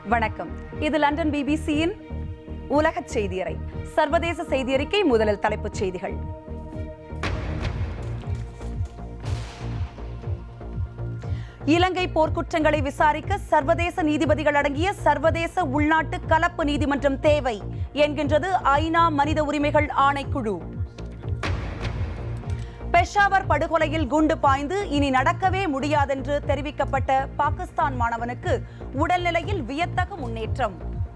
வணக்கம் இது லண்டன் பிபிசியின் உலக செய்தியறை சர்வதேச செய்தியறிக்கை முதலில் தலைப்புச் செய்திகள் இலங்கை போர்க்குற்றங்களை விசாரிக்க சர்வதேச நீதிபதிகள் அடங்கிய சர்வதேச உள்நாட்டு கலப்பு நீதிமன்றம் தேவை என்கின்றது ஐநா மனித உரிமைகள் ஆணைக்குழு பெஷாவர் படுகொலையில் குண்டு பாய்ந்து இனி நடக்கவே முடியாதென்று தெரிவிக்கப்பட்ட பாகிஸ்தான் மாணவனுக்கு உடல்நிலையில் வியத்தகு முன்னேற்றம்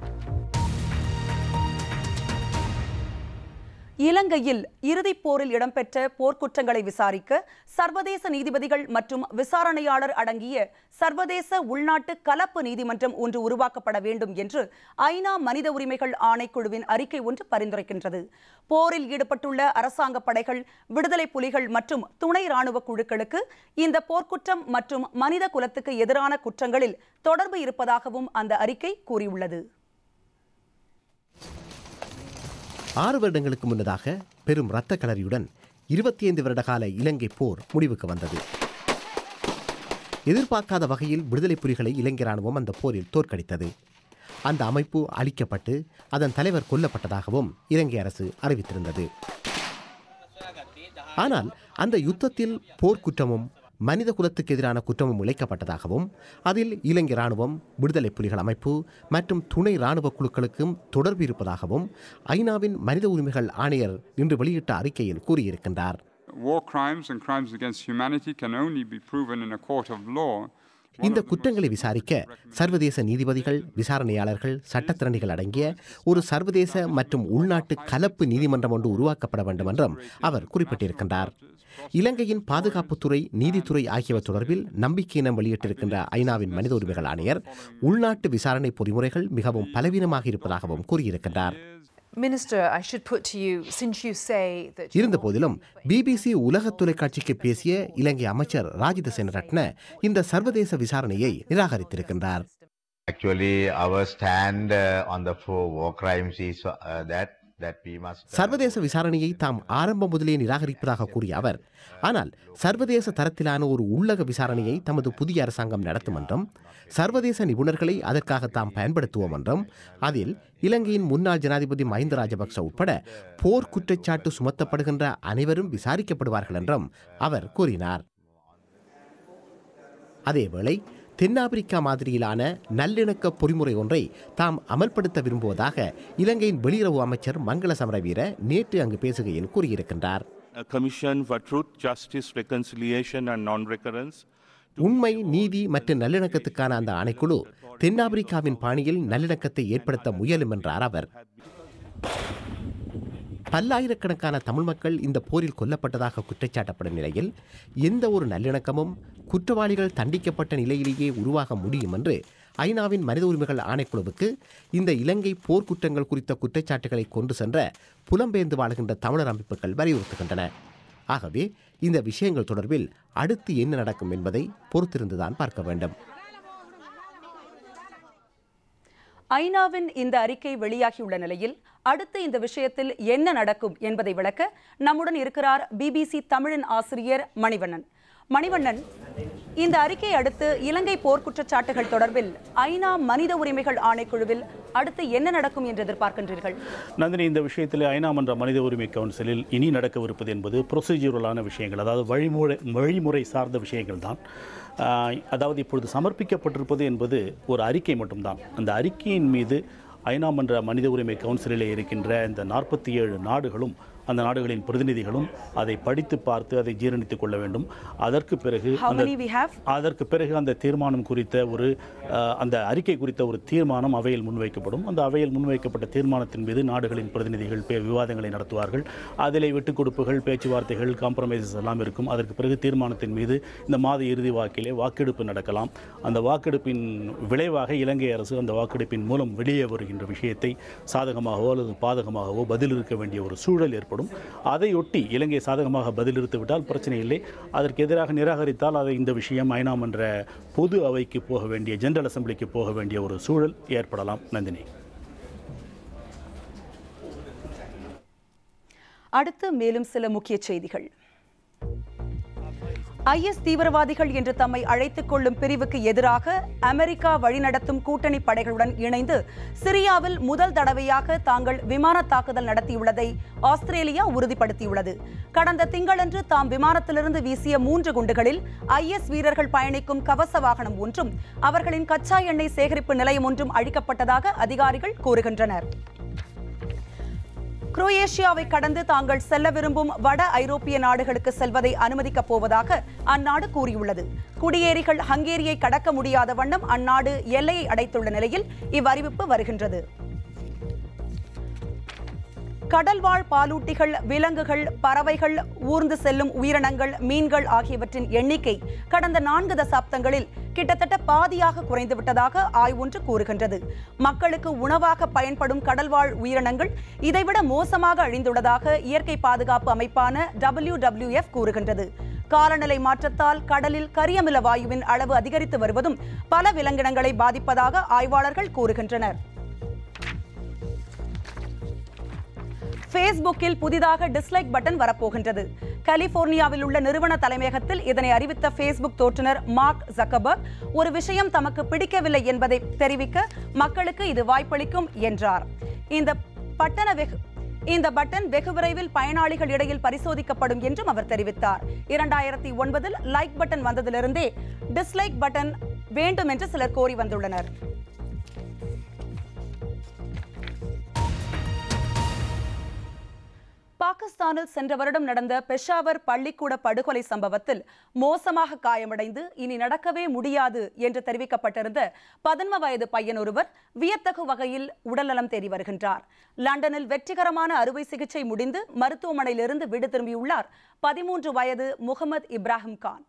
இலங்கையில் இறுதிப் போரில் இடம்பெற்ற போர்க்குற்றங்களை விசாரிக்க சர்வதேச நீதிபதிகள் மற்றும் விசாரணையாளர் அடங்கிய சர்வதேச உள்நாட்டு கலப்பு நீதிமன்றம் ஒன்று உருவாக்கப்பட வேண்டும் என்று ஐநா மனித உரிமைகள் ஆணைக்குழுவின் அறிக்கை ஒன்று பரிந்துரைக்கின்றது போரில் ஈடுபட்டுள்ள அரசாங்க படைகள் விடுதலை புலிகள் மற்றும் துணை ராணுவ குழுக்களுக்கு இந்த போர்க்குற்றம் மற்றும் மனித குலத்துக்கு எதிரான குற்றங்களில் தொடர்பு இருப்பதாகவும் அந்த அறிக்கை கூறியுள்ளது ஆறு வருடங்களுக்கு முன்னதாக பெரும் இரத்த களரியுடன் இருபத்தி ஐந்து வருடகால இலங்கை போர் முடிவுக்கு வந்தது எதிர்பார்க்காத வகையில் விடுதலை புலிகளை இலங்கை ராணுவம் அந்த போரில் தோற்கடித்தது அந்த அமைப்பு அழிக்கப்பட்டு அதன் தலைவர் கொல்லப்பட்டதாகவும் இலங்கை அரசு அறிவித்திருந்தது ஆனால் அந்த யுத்தத்தில் போர்க்குற்றமும் மனித குலத்துக்கு எதிரான குற்றமும் இழைக்கப்பட்டதாகவும் அதில் இலங்கை ராணுவம் விடுதலை புலிகள் அமைப்பு மற்றும் துணை ராணுவ குழுக்களுக்கும் தொடர்பு இருப்பதாகவும் ஐநாவின் மனித உரிமைகள் ஆணையர் இன்று வெளியிட்ட அறிக்கையில் கூறியிருக்கின்றார் War crimes and crimes against humanity can only be proven in a court of law. இந்த குற்றங்களை விசாரிக்க சர்வதேச நீதிபதிகள் விசாரணையாளர்கள் சட்டத்திறனிகள் அடங்கிய ஒரு சர்வதேச மற்றும் உள்நாட்டு கலப்பு நீதிமன்றம் ஒன்று உருவாக்கப்பட வேண்டும் என்றும் அவர் குறிப்பிட்டிருக்கின்றார் இலங்கையின் பாதுகாப்புத்துறை நீதித்துறை ஆகியவை தொடர்பில் நம்பிக்கையினம் வெளியிட்டிருக்கின்ற ஐநாவின் மனித உரிமைகள் ஆணையர் உள்நாட்டு விசாரணை பொறிமுறைகள் மிகவும் பலவீனமாக இருப்பதாகவும் கூறியிருக்கின்றார் Minister, I should put to you, since you say that you இருந்த போதிலும் பிபிசி உலக தொலைக்காட்சிக்கு பேசிய இலங்கை அமைச்சர் ராஜித செனரட்ன இந்த சர்வதேச விசாரணையை நிராகரித்திருக்கின்றார் Actually, our stand uh, on the four war crimes is uh, that that we must. uh, சர்வதேச விசாரணையை தாம் ஆரம்ப முதலே நிராகரிப்பதாக கூறிய அவர் ஆனால் சர்வதேச தரத்திலான ஒரு உள்ளக விசாரணையை தமது புதிய அரசாங்கம் நடத்தும் என்றும் சர்வதேச நிபுணர்களை அதற்காக தாம் பயன்படுத்துவோம் என்றும் அதில் இலங்கையின் முன்னாள் ஜனாதிபதி மஹிந்த ராஜபக்ச உட்பட போர் குற்றச்சாட்டு சுமத்தப்படுகின்ற அனைவரும் விசாரிக்கப்படுவார்கள் என்றும் அவர் கூறினார் அதேவேளை தென்னாப்பிரிக்கா மாதிரியிலான நல்லிணக்க பொறிமுறை ஒன்றை தாம் அமல்படுத்த விரும்புவதாக இலங்கையின் வெளியுறவு அமைச்சர் மங்கள சமரவீர நேற்று அங்கு பேசுகையில் கூறியிருக்கின்றார் a commission for truth, justice, reconciliation, and non-recurrence. உண்மை நீதி மற்றும் நல்லிணக்கத்துக்கான அந்த ஆணைக்குழு தென்னாப்பிரிக்காவின் பாணியில் நல்லிணக்கத்தை ஏற்படுத்த முயலும் என்றார் அவர் பல்லாயிரக்கணக்கான தமிழ் மக்கள் இந்த போரில் கொல்லப்பட்டதாக குற்றச்சாட்டப்படும் நிலையில் எந்த ஒரு நல்லிணக்கமும் குற்றவாளிகள் தண்டிக்கப்பட்ட நிலையிலேயே உருவாக முடியும் என்று ஐநாவின் மனித உரிமைகள் ஆணைக்குழுவுக்கு இந்த இலங்கை போர்க்குற்றங்கள் குறித்த குற்றச்சாட்டுகளை கொண்டு சென்ற புலம்பெயர்ந்து வாழ்கின்ற தமிழர் அமைப்புகள் வலியுறுத்துகின்றன ஆகவே இந்த விஷயங்கள் தொடர்பில் அடுத்து என்ன நடக்கும் என்பதை பொறுத்திருந்துதான் பார்க்க வேண்டும் ஐநாவின் இந்த அறிக்கை வெளியாகியுள்ள நிலையில் அடுத்து இந்த விஷயத்தில் என்ன நடக்கும் என்பதை விளக்க நம்முடன் இருக்கிறார் பிபிசி தமிழின் ஆசிரியர் மணிவண்ணன் மணிவண்ணன் இந்த அறிக்கையை அடுத்து இலங்கை போர்க்குற்றச்சாட்டுகள் தொடர்பில் ஐநா மனித உரிமைகள் ஆணைக்குழுவில் அடுத்து என்ன நடக்கும் என்று எதிர்பார்க்கின்றீர்கள் நந்தினி இந்த விஷயத்தில் ஐநா மன்ற மனித உரிமை கவுன்சிலில் இனி நடக்கவிருப்பது என்பது ப்ரொசீஜரலான விஷயங்கள் அதாவது வழிமுறை வழிமுறை சார்ந்த விஷயங்கள் தான் ஆஹ், அதாவது இப்பொழுது சமர்ப்பிக்கப்பட்டிருப்பது என்பது ஒரு அறிக்கை மட்டும்தான் அந்த அறிக்கையின் மீது ஐநா மன்ற மனித உரிமை கவுன்சிலில் இருக்கின்ற இந்த நாற்பத்தி ஏழு நாடுகளும் அந்த நாடுகளின் பிரதிநிதிகளும் அதை படித்து பார்த்து அதை ஜீரணித்துக் கொள்ள வேண்டும் அதற்கு பிறகு How அந்த many we have? அதற்கு பிறகு அந்த தீர்மானம் குறித்த ஒரு அஹ், அந்த அறிக்கை குறித்த ஒரு தீர்மானம் அவையில் முன்வைக்கப்படும் அந்த அவையில் முன்வைக்கப்பட்ட தீர்மானத்தின் மீது நாடுகளின் பிரதிநிதிகள் பே விவாதங்களை நடத்துவார்கள் அதிலே விட்டுக் கொடுப்புகள் பேச்சுவார்த்தைகள் காம்ப்ரமைசஸ் எல்லாம் இருக்கும் அதற்கு பிறகு தீர்மானத்தின் மீது இந்த மாத இறுதி வாக்கிலே வாக்கெடுப்பு நடக்கலாம் அந்த வாக்கெடுப்பின் விளைவாக இலங்கை அரசு அந்த வாக்கெடுப்பின் மூலம் வெளியே வருகின்ற விஷயத்தை சாதகமாகவோ அல்லது பாதகமாகவோ பதிலிருக்க வேண்டிய ஒரு சூழல் ஏற்படும் அதையொட்டி இலங்கை சாதகமாக பதிலிருத்து விட்டால் பிரச்சனை இல்லை அதற்கு எதிராக நிராகரித்தால் அதை இந்த விஷயம் ஐநா மன்ற பொது அவைக்கு போக வேண்டிய ஜெனரல் அசெம்பிளிக்கு போக வேண்டிய ஒரு சூழல் ஏற்படலாம் நந்தினி அடுத்து மேலும் சில முக்கிய செய்திகள் ஐஎஸ் தீவிரவாதிகள் என்று தம்மை அழைத்துக் கொள்ளும் பிரிவுக்கு எதிராக அமெரிக்கா வழிநடத்தும் கூட்டணி படைகளுடன் இணைந்து சிரியாவில் முதல் தடவையாக தாங்கள் விமான தாக்குதல் நடத்தியுள்ளதை ஆஸ்திரேலியா உறுதிப்படுத்தியுள்ளது கடந்த திங்களன்று தாம் விமானத்திலிருந்து வீசிய மூன்று குண்டுகளில் ஐஎஸ் வீரர்கள் பயணிக்கும் கவச வாகனம் ஒன்றும் அவர்களின் கச்சா எண்ணெய் சேகரிப்பு நிலையம் ஒன்றும் அழிக்கப்பட்டதாக அதிகாரிகள் கூறுகின்றனர் குரோயேஷியாவை கடந்து தாங்கள் செல்ல விரும்பும் வட ஐரோப்பிய நாடுகளுக்கு செல்வதை அனுமதிக்கப் போவதாக அந்நாடு கூறியுள்ளது குடியேறிகள் ஹங்கேரியை கடக்க முடியாத வண்ணம் அந்நாடு எல்லையை அடைத்துள்ள நிலையில் இவ்வறிவிப்பு வருகின்றது கடல்வாழ் பாலூட்டிகள் விலங்குகள் பறவைகள் ஊர்ந்து செல்லும் உயிரினங்கள் மீன்கள் ஆகியவற்றின் எண்ணிக்கை கடந்த நான்கு தசாப்தங்களில் கிட்டத்தட்ட பாதியாக குறைந்துவிட்டதாக ஆய்வொன்று கூறுகின்றது மக்களுக்கு உணவாக பயன்படும் கடல்வாழ் உயிரினங்கள் இதைவிட மோசமாக அழிந்துள்ளதாக இயற்கை பாதுகாப்பு அமைப்பான WWF கூறுகின்றது காலநிலை மாற்றத்தால் கடலில் கரியமில வாயுவின் அளவு அதிகரித்து வருவதும் பல விலங்கினங்களை பாதிப்பதாக ஆய்வாளர்கள் கூறுகின்றனர் ஃபேஸ்புக்கில் புதிதாக டிஸ்லைக் பட்டன் வரப்போகின்றது கலிபோர்னியாவில் உள்ள நிறுவன தலைமையகத்தில் இதனை அறிவித்த ஃபேஸ்புக் தோற்றுநர் மார்க் ஜக்கபர்க் ஒரு விஷயம் தமக்கு பிடிக்கவில்லை என்பதை தெரிவிக்க மக்களுக்கு இது வாய்ப்பளிக்கும் என்றார் இந்த பட்டண வெகு இந்த பட்டன் வெகு விரைவில் பயனாளிகள் இடையில் பரிசோதிக்கப்படும் என்றும் அவர் தெரிவித்தார் இரண்டாயிரத்தி ஒன்பதில் லைக் பட்டன் வந்ததிலிருந்தே டிஸ்லைக் பட்டன் வேண்டும் என்று சிலர் கோரி வந்துள்ளனர் பாகிஸ்தானில் சென்ற வருடம் நடந்த பெஷாவர் பள்ளிக்கூட படுகொலை சம்பவத்தில் மோசமாக காயமடைந்து இனி நடக்கவே முடியாது என்று தெரிவிக்கப்பட்டிருந்த பதின்ம வயது பையன் ஒருவர் வியத்தகு வகையில் உடல்நலம் தேடி வருகின்றார் லண்டனில் வெற்றிகரமான அறுவை சிகிச்சை முடிந்து மருத்துவமனையிலிருந்து வீடு திரும்பியுள்ளார் பதிமூன்று வயது முகமது இப்ராஹிம் கான்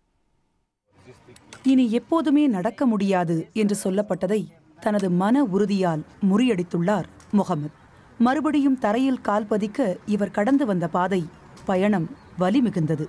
இனி எப்போதுமே நடக்க முடியாது என்று சொல்லப்பட்டதை தனது மன உறுதியால் முறியடித்துள்ளார் முகமது மறுபடியும் தரையில் கால் பதிக்க இவர் கடந்து வந்த பாதை பயணம் வலி மிகுந்தது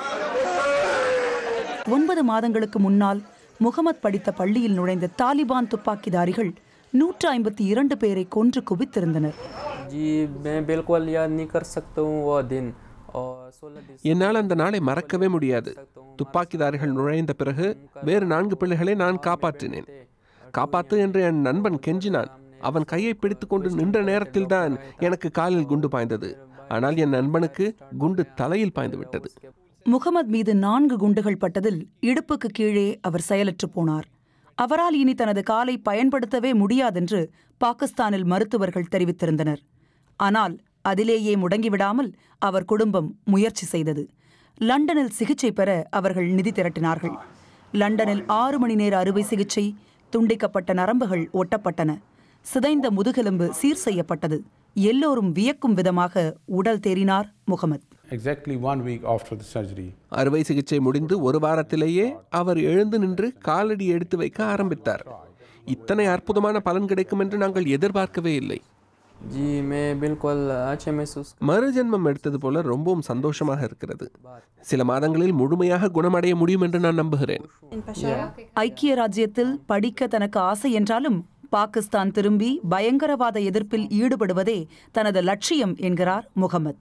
ஒன்பது மாதங்களுக்கு முன்னால் முகமது படித்த பள்ளியில் நுழைந்த தாலிபான் துப்பாக்கிதாரிகள் நூற்று ஐம்பத்தி இரண்டு பேரை கொன்று குவித்திருந்தனர் जी मैं बिल्कुल याद नहीं कर सकता हूँ वो दिन और सोलह என்னால் அந்த நாளை மறக்கவே முடியாது துப்பாக்கிதாரிகள் நுழைந்த பிறகு வேறு நான்கு பிள்ளைகளை நான் காப்பாற்றினேன் காப்பாத்து என்று என் நண்பன் கெஞ்சினான் அவன் கையை பிடித்துக்கொண்டு நின்ற நேரத்தில்தான் எனக்கு காலில் குண்டு பாய்ந்தது ஆனால் என் நண்பனுக்கு குண்டு தலையில் பாய்ந்து விட்டது முகமது மீது நான்கு குண்டுகள் பட்டதில் இடுப்புக்கு கீழே அவர் செயலற்று போனார் அவரால் இனி தனது காலை பயன்படுத்தவே முடியாதென்று பாகிஸ்தானில் மருத்துவர்கள் தெரிவித்திருந்தனர் ஆனால் அதிலேயே முடங்கிவிடாமல் அவர் குடும்பம் முயற்சி செய்தது லண்டனில் சிகிச்சை பெற அவர்கள் நிதி திரட்டினார்கள் லண்டனில் ஆறு மணி நேர அறுவை சிகிச்சை துண்டிக்கப்பட்ட நரம்புகள் ஒட்டப்பட்டன சிதைந்த முதுகெலும்பு சீர் செய்யப்பட்டது எல்லோரும் வியக்கும் விதமாக உடல் தேறினார் Mohammed Exactly one week after the surgery, அறுவை சிகிச்சை முடிந்து ஒரு வாரத்திலேயே அவர் எழுந்து நின்று காலடி எடுத்து வைக்க ஆரம்பித்தார் இத்தனை அற்புதமான பலன் கிடைக்கும் என்று நாங்கள் எதிர்பார்க்கவே இல்லை जी मैं बिल्कुल अच्छे महसूस மறுஜென்மம் எடுத்தது போல ரொம்பவும் சந்தோஷமாக இருக்கிறது சில மாதங்களில் முழுமையாக குணமடைய முடியும் என்று நான் நம்புகிறேன் ஐக்கிய ராஜ்யத்தில் படிக்க தனக்கு ஆசை என்றாலும் பாகிஸ்தான் திரும்பி பயங்கரவாத எதிர்ப்பில் ஈடுபடுவதே தனது லட்சியம் என்கிறார் முகமது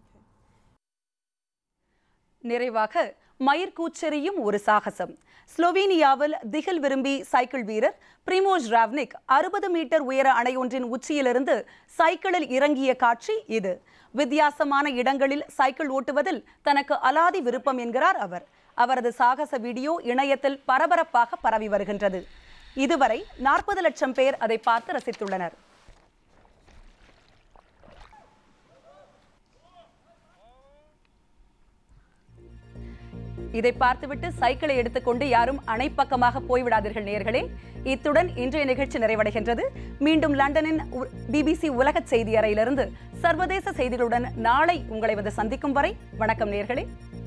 நிறைவாக மயிர்கூச்செறியும் ஒரு சாகசம் ஸ்லோவேனியாவில் திகில் விரும்பி சைக்கிள் வீரர் பிரிமோஜ் ராவ்னிக் அறுபது மீட்டர் உயர அணை ஒன்றின் உச்சியிலிருந்து சைக்கிளில் இறங்கிய காட்சி இது வித்தியாசமான இடங்களில் சைக்கிள் ஓட்டுவதில் தனக்கு அலாதி விருப்பம் என்கிறார் அவர் அவரது சாகச வீடியோ இணையத்தில் பரபரப்பாக பரவி வருகின்றது இதுவரை நாற்பது லட்சம் பேர் அதை பார்த்து ரசித்துள்ளனர் இதை பார்த்துவிட்டு சைக்கிளை எடுத்துக்கொண்டு யாரும் அணைப்பக்கமாக போய்விடாதீர்கள் நேர்களே இத்துடன் இன்றைய நிகழ்ச்சி நிறைவடைகின்றது மீண்டும் லண்டனின் பிபிசி உலக செய்தி அறையிலிருந்து சர்வதேச செய்திகளுடன் நாளை உங்களை வந்து சந்திக்கும் வரை வணக்கம் நேர்களே